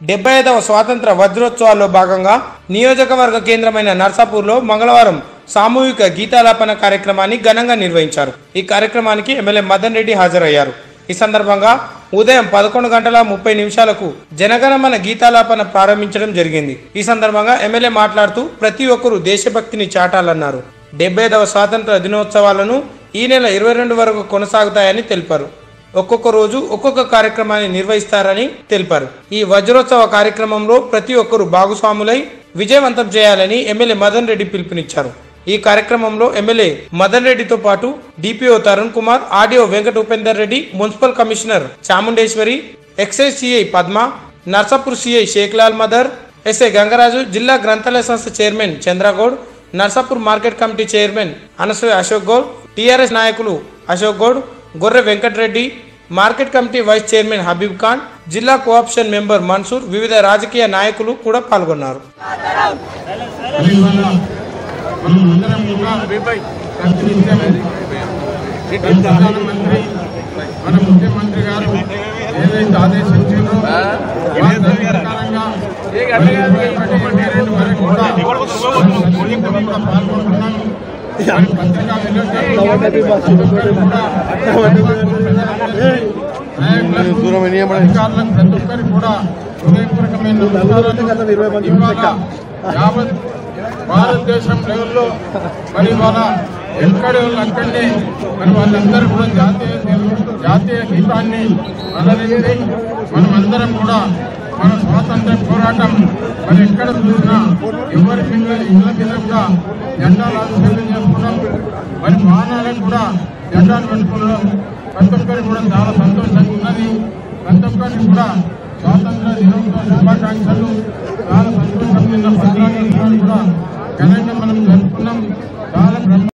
డెబ్బై ఐదవ స్వాతంత్ర వజ్రోత్సవాల్లో భాగంగా నియోజకవర్గ కేంద్రమైన నర్సాపూర్లో మంగళవారం సామూహిక గీతాలాపన కార్యక్రమాన్ని ఘనంగా నిర్వహించారు ఈ కార్యక్రమానికి ఎమ్మెల్యే మదన్ రెడ్డి హాజరయ్యారు ఈ సందర్భంగా ఉదయం పదకొండు గంటల ముప్పై నిమిషాలకు జనగణమన గీతాలాపన ప్రారంభించడం జరిగింది ఈ సందర్భంగా ఎమ్మెల్యే మాట్లాడుతూ ప్రతి ఒక్కరూ దేశభక్తిని చాటాలన్నారు డెబ్బై ఐదవ స్వాతంత్ర దినోత్సవాలను ఈ నెల ఇరవై రెండు వరకు కొనసాగుతాయని తెలిపారు ఒక్కొక్క రోజు ఒక్కొక్క కార్యక్రమాన్ని నిర్వహిస్తారని తెలిపారు ఈ వజ్రోత్సవ కార్యక్రమంలో ప్రతి ఒక్కరూ భాగస్వాములై విజయవంతం చేయాలని ఎమ్మెల్యే మదన్ రెడ్డి పిలుపునిచ్చారు ఈ కార్యక్రమంలో ఎమ్మెల్యే మదన్ రెడ్డితో పాటు DPO Tarun Kumar RDO Venkata Upender Reddy municipal commissioner Chamundeswari excise CI Padma Narsapur CI Shaiklal మదర్ ఎస్ఐ గంగరాజు జిల్లా గ్రంథాలయ సంస్థ chairman Chandragoud Narsapur market committee chairman Anasuya Ashok Goud TRS నాయకులు Ashok Goud Gorre Venkatareddy market committee vice chairman Habib Khan జిల్లా కోఆప్షన్ మెంబర్ మన్సూర్ వివిధ రాజకీయ నాయకులు కూడా పాల్గొన్నారు మరి ఇవాళ మనం అందరం కూడా ప్రతినిత్యం మన ప్రధానమంత్రి మన ముఖ్యమంత్రి గారు ఏదైతే ఆదేశించారో వారి ప్రకారంగా మరి ఇరవై ఒకటి, ఇరవై రెండు వరకు కూడా మనం సంయుక్తంగా కూడా పాల్గొంటున్నాం మరి పత్రికా విలేకరులు కూడా నాయకులకు, అధికారులకు ప్రతి ఒక్కరికి కూడా హృదయపూర్వకమైన నమస్కారాలు. ఇవాళ యావత్ భారతదేశం లెవెల్లో మరి వాళ్ళ ఎక్కడ వాళ్ళు అక్కడనే మరి వాళ్ళందరూ కూడా జాతీయ జాతీయ గీతాన్ని అలరించి మనం అందరం కూడా మన స్వాతంత్ర పోరాటం మరి ఎక్కడ చూసినా ఎవరి పిల్లల ఇళ్ళ మీద కూడా జెండాలు ఆవిష్కరణ చేసుకున్నాం మరి వాహనాలకు కూడా జెండాలు పెట్టుకున్నాం ప్రతి ఒక్కరికి కూడా చాలా సంతోషంగా ఉన్నది ప్రతి ఒక్కరికి కూడా స్వాతంత్ర దినోత్సవ శుభాకాంక్షలు చాలా సంతోషం నిన్న పద్నాలుగు కూడా ఘనంగా మనం జరుపుకున్నాం చాలా బ్రహ్మ